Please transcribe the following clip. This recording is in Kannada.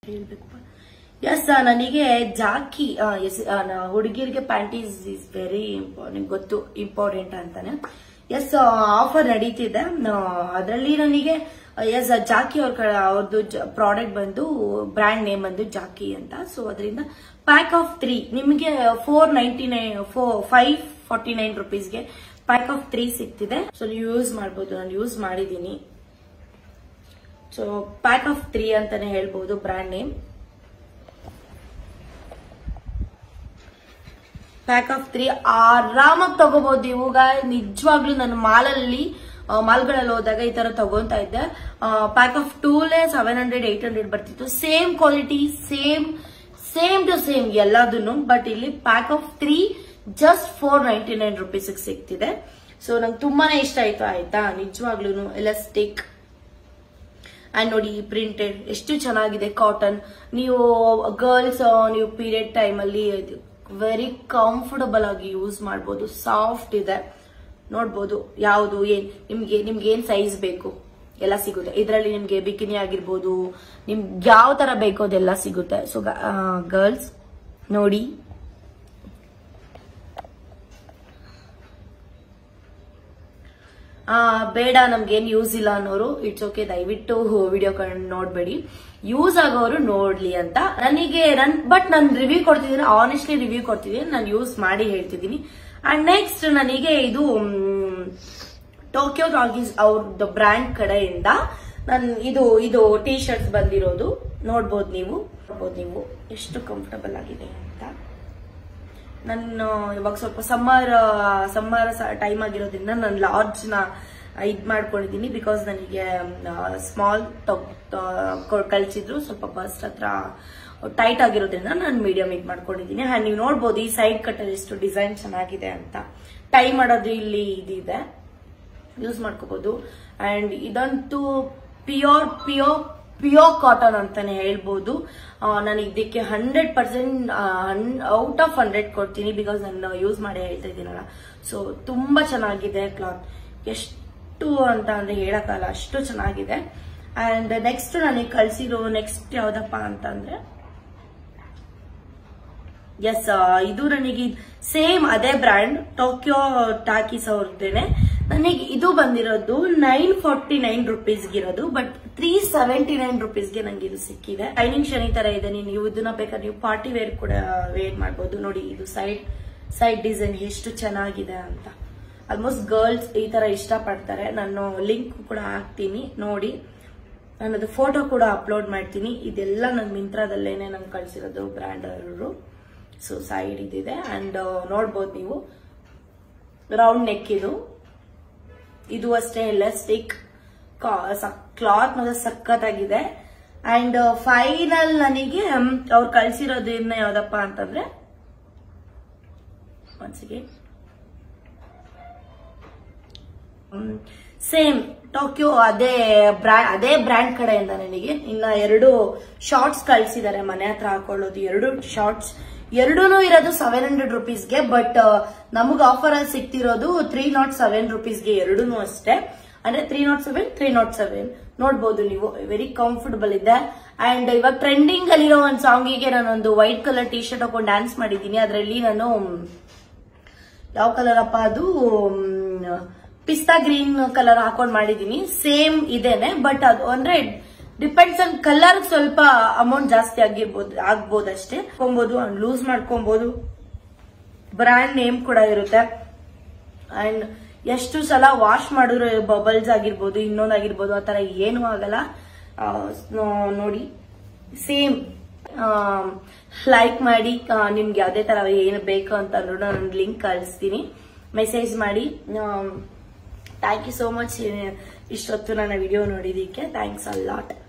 ಹೇಳ್ಬೇಕಪ್ಪ ಎಸ್ ನನಗೆ ಜಾಕಿ ಎಸ್ ಹುಡುಗಿರಿಗೆ ಪ್ಯಾಂಟೀಸ್ ಇಸ್ ವೆರಿ ನಿಮ್ಗೆ ಗೊತ್ತು ಇಂಪಾರ್ಟೆಂಟ್ ಅಂತಾನೆ ಎಸ್ ಆಫರ್ ನಡೀತಿದೆ ಅದರಲ್ಲಿ ನನಗೆ ಎಸ್ ಜಾಕಿ ಅವ್ರ ಕಡೆ ಅವ್ರದ್ದು ಪ್ರಾಡಕ್ಟ್ ಬಂದು ಬ್ರ್ಯಾಂಡ್ ನೇಮ್ ಬಂದು ಜಾಕಿ ಅಂತ ಸೊ ಅದರಿಂದ ಪ್ಯಾಕ್ ಆಫ್ ತ್ರೀ ನಿಮಗೆ four ninety nine four five forty nine ರುಪೀಸ್ಗೆ ಪ್ಯಾಕ್ ಆಫ್ ತ್ರೀ ಸಿಗ್ತಿದೆ ಸೊ ನೀವು ಯೂಸ್ ಮಾಡ್ಬೋದು ನಾನು ಯೂಸ್ ಮಾಡಿದ್ದೀನಿ ಸೊ ಪ್ಯಾಕ್ ಆಫ್ ತ್ರೀ ಅಂತಾನೆ ಹೇಳ್ಬೋದು brand name pack of three ಆರಾಮಾಗಿ ತಗೋಬಹುದು ಇವಾಗ ನಿಜವಾಗ್ಲೂ ನನ್ನ ಮಾಲಲ್ಲಿ ಮಾಲ್ಗಳಲ್ಲಿ ಹೋದಾಗ ಈ ತರ ತಗೊಂತಾ ಇದ್ದೆ ಪ್ಯಾಕ್ ಆಫ್ ಟೂಲೇ ಸೆವೆನ್ ಹಂಡ್ರೆಡ್ ಏಟ್ ಹಂಡ್ರೆಡ್ ಬರ್ತಿತ್ತು same quality same same to same ಎಲ್ಲದನ್ನು ಬಟ್ ಇಲ್ಲಿ pack of three just four ninety nine rupees ಸಿಗ್ತಿದೆ ಸೊ ನಂಗೆ ತುಂಬಾನೇ ಇಷ್ಟ ಆಯ್ತು ಆಯ್ತಾ ನಿಜವಾಗ್ಲೂ ಎಲಾಸ್ಟಿಕ್ ಅಂಡ್ ನೋಡಿ ಪ್ರಿಂಟೆಡ್ ಎಷ್ಟು ಚೆನ್ನಾಗಿದೆ ಕಾಟನ್ ನೀವು ಗರ್ಲ್ಸ್ ನೀವು ಪೀರಿಯಡ್ ಟೈಮ್ ಅಲ್ಲಿ ವೆರಿ ಕಂಫರ್ಟಬಲ್ ಆಗಿ ಯೂಸ್ ಮಾಡ್ಬೋದು ಸಾಫ್ಟ್ ಇದೆ ನೋಡ್ಬೋದು ಯಾವುದು ಏನ್ ನಿಮ್ಗೆ ನಿಮ್ಗೆ ಏನ್ ಸೈಜ್ ಬೇಕು ಎಲ್ಲ ಸಿಗುತ್ತೆ ಇದರಲ್ಲಿ ನಿಮ್ಗೆ ಬಿಕಿನಿ ಆಗಿರ್ಬೋದು ನಿಮ್ಗೆ ಯಾವ ತರ ಬೇಕೋ ಅದೆಲ್ಲ ಸಿಗುತ್ತೆ ಸೊ ಗರ್ಲ್ಸ್ ನೋಡಿ ಆ, ಬೇಡ ನಮ್ಗೇನ್ ಯೂಸ್ ಇಲ್ಲ ಅನ್ನೋರು ಇಟ್ಸ್ ಓಕೆ ದಯವಿಟ್ಟು ವಿಡಿಯೋ ನೋಡ್ಬೇಡಿ ಯೂಸ್ ಆಗೋರು ನೋಡ್ಲಿ ಅಂತ ನನಗೆ ನನ್ ಬಟ್ ನಾನು ರಿವ್ಯೂ ಕೊಡ್ತಿದ್ದೀನಿ ಆನೆಸ್ಟ್ಲಿ ರಿವ್ಯೂ ಕೊಡ್ತಿದ್ದೀನಿ ನಾನು ಯೂಸ್ ಮಾಡಿ ಹೇಳ್ತಿದ್ದೀನಿ ಅಂಡ್ ನೆಕ್ಸ್ಟ್ ನನಗೆ ಇದು ಟೋಕಿಯೋ ಟಾಕೀಸ್ ಅವ್ರದ್ದು ಬ್ರ್ಯಾಂಡ್ ಕಡೆಯಿಂದ ನನ್ ಇದು ಇದು ಟೀ ಶರ್ಟ್ಸ್ ಬಂದಿರೋದು ನೋಡ್ಬೋದು ನೀವು ನೋಡ್ಬೋದು ನೀವು ಎಷ್ಟು ಕಂಫರ್ಟಬಲ್ ಆಗಿದೆ ಅಂತ ನಾನು ಇವಾಗ ಸ್ವಲ್ಪ ಸಮ್ಮರ್ ಸಮ್ಮರ್ ಟೈಮ್ ಆಗಿರೋದ್ರಿಂದ ನಾನು ಲಾರ್ಜ್ ನ ಇದ್ ಮಾಡ್ಕೊಂಡಿದ್ದೀನಿ ಬಿಕಾಸ್ ನನಗೆ ಸ್ಮಾಲ್ ಕಳ್ಸಿದ್ರು ಸ್ವಲ್ಪ ಬಸ್ಟ್ ಹತ್ರ ಟೈಟ್ ಆಗಿರೋದ್ರಿಂದ ನಾನು ಮೀಡಿಯಂ ಇದ್ ಮಾಡ್ಕೊಂಡಿದ್ದೀನಿ ಹಾ ನೀವು ನೋಡ್ಬೋದು ಈ ಸೈಡ್ ಕಟ್ಟಲ್ಲಿ ಎಷ್ಟು ಡಿಸೈನ್ ಚೆನ್ನಾಗಿದೆ ಅಂತ ಟೈ ಮಾಡೋದು ಇಲ್ಲಿ ಇದಿದೆ ಯೂಸ್ ಮಾಡ್ಕೋಬಹುದು ಅಂಡ್ ಇದಂತೂ ಪ್ಯೂರ್ ಪ್ಯೂರ್ ಪ್ಯೂರ್ ಕಾಟನ್ ಅಂತಾನೆ ಹೇಳ್ಬೋದು ಆ, ನಾನು ಇದಕ್ಕೆ hundred percent out of hundred ಕೊಡ್ತೀನಿ ಬಿಕಾಸ್ ನಾನು ಯೂಸ್ ಮಾಡಿ ಹೇಳ್ತಾ ಇದ್ದೀನಲ್ಲ ಸೊ ತುಂಬಾ ಚೆನ್ನಾಗಿದೆ ಕ್ಲಾತ್ ಎಷ್ಟು ಅಂತ ಅಂದ್ರೆ ಹೇಳಕ್ಕಾಗಲ್ಲ ಅಷ್ಟು ಚೆನ್ನಾಗಿದೆ ಅಂಡ್ ನೆಕ್ಸ್ಟ್ ನನಗೆ ಕಳ್ಸಿರೋ ನೆಕ್ಸ್ಟ್ ಯಾವ್ದಪ್ಪ ಅಂತಂದ್ರೆ ಎಸ್ ಇದು ನನಗೆ ಸೇಮ್ ಅದೇ ಬ್ರ್ಯಾಂಡ್ ಟೋಕಿಯೋ ಟಾಕೀಸ್ ಅವ್ರದ್ದೇನೆ ನನಗೆ ಇದು ಬಂದಿರೋದು ನೈನ್ ಫಾರ್ಟಿ ನೈನ್ ರುಪೀಸ್ಗಿರೋದು ಬಟ್ ತ್ರೀ ಸೆವೆಂಟಿ ನೈನ್ ರುಪೀಸ್ಗೆ ನಂಗೆ ಇದು ಸಿಕ್ಕಿದೆ ಟೈನಿಂಗ್ ಶನಿ ತರ ಇದೆ ನೀವು ಇದನ್ನ ಬೇಕಾದ್ರೆ ನೀವು ಪಾರ್ಟಿ ವೇರ್ ಕೂಡ ವೇರ್ ಮಾಡ್ಬೋದು ನೋಡಿ ಇದು ಸೈಡ್ ಸೈಡ್ ಡಿಸೈನ್ ಎಷ್ಟು ಚೆನ್ನಾಗಿದೆ ಅಂತ ಆಲ್ಮೋಸ್ಟ್ ಗರ್ಲ್ಸ್ ಈ ತರ ಇಷ್ಟಪಡ್ತಾರೆ ನಾನು ಲಿಂಕ್ ಕೂಡ ಹಾಕ್ತೀನಿ ನೋಡಿ ನನ್ನದು ಫೋಟೋ ಕೂಡ ಅಪ್ಲೋಡ್ ಮಾಡ್ತೀನಿ ಇದೆಲ್ಲ ನನ್ನ ಮಿಂತ್ರದಲ್ಲೇನೆ ನಂಗೆ ಕಳ್ಸಿರೋದು ಬ್ರ್ಯಾಂಡ್ ಅವರು ಸೊ ಸೈಡ್ ಇದಿದೆ ಅಂಡ್ ನೋಡ್ಬೋದು ನೀವು ರೌಂಡ್ ನೆಕ್ ಇದು ಇದು ಅಷ್ಟೇ ಎಲಾಸ್ಟಿಕ್ ಕ್ಲಾತ್ ಮತ್ತೆ ಸಖತ್ತಾಗಿದೆ ಅಂಡ್ ಫೈನಲ್ ನನಗೆ ಅವ್ರು ಕಳ್ಸಿರೋದು ಇನ್ನ ಯಾವ್ದಪ್ಪ ಅಂತಂದ್ರೆ ಒನ್ಸಿಗೆ ಸೇಮ್ ಟೋಕಿಯೋ ಅದೇ ಬ್ರ್ಯಾಂಡ್ ಅದೇ ಬ್ರ್ಯಾಂಡ್ ಕಡೆಯಿಂದ ನನಗೆ ಇನ್ನ ಎರಡು ಶಾರ್ಟ್ಸ್ ಕಳ್ಸಿದ್ದಾರೆ ಮನೆ ಹತ್ರ ಹಾಕೊಳ್ಳೋದು ಎರಡು ಶಾರ್ಟ್ಸ್ ಎರಡೂ ಇರೋದು ಸೆವೆನ್ ಹಂಡ್ರೆಡ್ ರುಪೀಸ್ಗೆ ಬಟ್ ನಮಗ್ ಆಫರ್ ಅಲ್ಲಿ ಸಿಗ್ತಿರೋದು ತ್ರೀ ನಾಟ್ ಸೆವೆನ್ ರುಪೀಸ್ಗೆ ಎರಡೂ ಅಷ್ಟೇ ಅಂದ್ರೆ three not seven three not seven ನೋಡ್ಬೋದು ನೀವು ವೆರಿ ಕಂಫರ್ಟಬಲ್ ಇದೆ ಅಂಡ್ ಇವಾಗ ಟ್ರೆಂಡಿಂಗ್ ಅಲ್ಲಿರೋ ಒಂದು ಸಾಂಗಿಗೆ ನಾನೊಂದು ವೈಟ್ ಕಲರ್ ಟಿ ಶರ್ಟ್ ಹಾಕೊಂಡು ಡ್ಯಾನ್ಸ್ ಮಾಡಿದ್ದೀನಿ ಅದರಲ್ಲಿ ನಾನು ಯಾವ ಕಲರ್ ಅಪ್ಪ ಅದು ಪಿಸ್ತಾ ಗ್ರೀನ್ ಕಲರ್ ಹಾಕೊಂಡ್ ಮಾಡಿದೀನಿ ಸೇಮ್ ಇದೇನೆ ಬಟ್ ಅದು ಅಂದ್ರೆ ಡಿಪೆಂಡ್ಸ್ ಆನ್ ಕಲರ್ ಸ್ವಲ್ಪ ಅಮೌಂಟ್ ಜಾಸ್ತಿ ಆಗಿರ್ಬೋದು ಆಗ್ಬೋದು ಅಷ್ಟೇ ಹಾಕೊಬಹುದು ಲೂಸ್ ಮಾಡ್ಕೊಬಹುದು ಬ್ರ್ಯಾಂಡ್ ನೇಮ್ ಕೂಡ ಇರುತ್ತೆ ಅಂಡ್ ಎಷ್ಟು ಸಲ ವಾಶ್ ಮಾಡಿರೋ ಬಬಲ್ಸ್ ಆಗಿರ್ಬೋದು ಇನ್ನೊಂದಾಗಿರ್ಬೋದು ಆ ತರ ಏನೂ ಆಗಲ್ಲ ಆ, ನೋ- ನೋಡಿ ಸೇಮ್ ಲೈಕ್ ಮಾಡಿ ಆ, ನಿಮ್ಗೆ ಯಾವ್ದೇ ತರ ಏನು ಬೇಕು ಅಂತ ಅನ್ನೋದು ನಾನು ಲಿಂಕ್ ಕಳಿಸ್ತೀನಿ ಮೆಸೇಜ್ ಮಾಡಿ ಥ್ಯಾಂಕ್ ಯು ಸೋ ಮಚ್ ಇಷ್ಟೊತ್ತು ನನ್ನ ವಿಡಿಯೋ ನೋಡಿದಕ್ಕೆ ಥ್ಯಾಂಕ್ಸ್ ಅ ಲಾಟ್